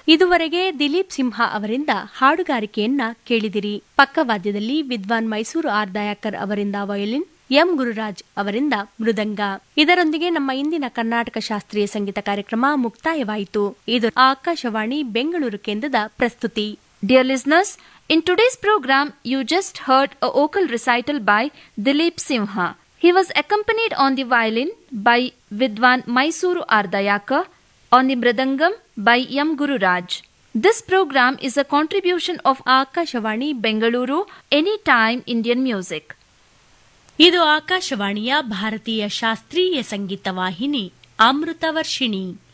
ಇದುವರೆಗೆ ದಿಲೀಪ್ ಸಿಂಹ ಅವರಿಂದ ಹಾಡುಗಾರಿಕೆಯನ್ನ ಕೇಳಿದಿರಿ ಪಕ್ಕವಾದ್ಯದಲ್ಲಿ ವಿದ್ವಾನ್ ಮೈಸೂರು ಆರ್ ದಯಾಕರ್ ಅವರಿಂದ ವಯೋಲಿನ್ ಎಂ ಗುರುರಾಜ್ ಅವರಿಂದ ಮೃದಂಗ ಇದರೊಂದಿಗೆ ನಮ್ಮ ಇಂದಿನ ಕರ್ನಾಟಕ ಶಾಸ್ತ್ರೀಯ ಸಂಗೀತ ಕಾರ್ಯಕ್ರಮ ಮುಕ್ತಾಯವಾಯಿತು ಇದು ಆಕಾಶವಾಣಿ ಬೆಂಗಳೂರು ಕೇಂದ್ರದ ಪ್ರಸ್ತುತಿ Dear listeners, in today's program, you just heard a vocal recital by Dilip Simha. He was accompanied on the violin by Vidwan Mysuru Ardayaka, on the mridangam by Yam Guru Raj. This program is a contribution of Akashvani Bengaluru Anytime Indian Music. ಇದು ಆಕಾಶವಾಣಿಯ ಭಾರತೀಯ ಶಾಸ್ತ್ರೀಯ ಸಂಗೀತ ವಾಹಿನಿ ಅಮೃತ ವರ್ಷಿಣಿ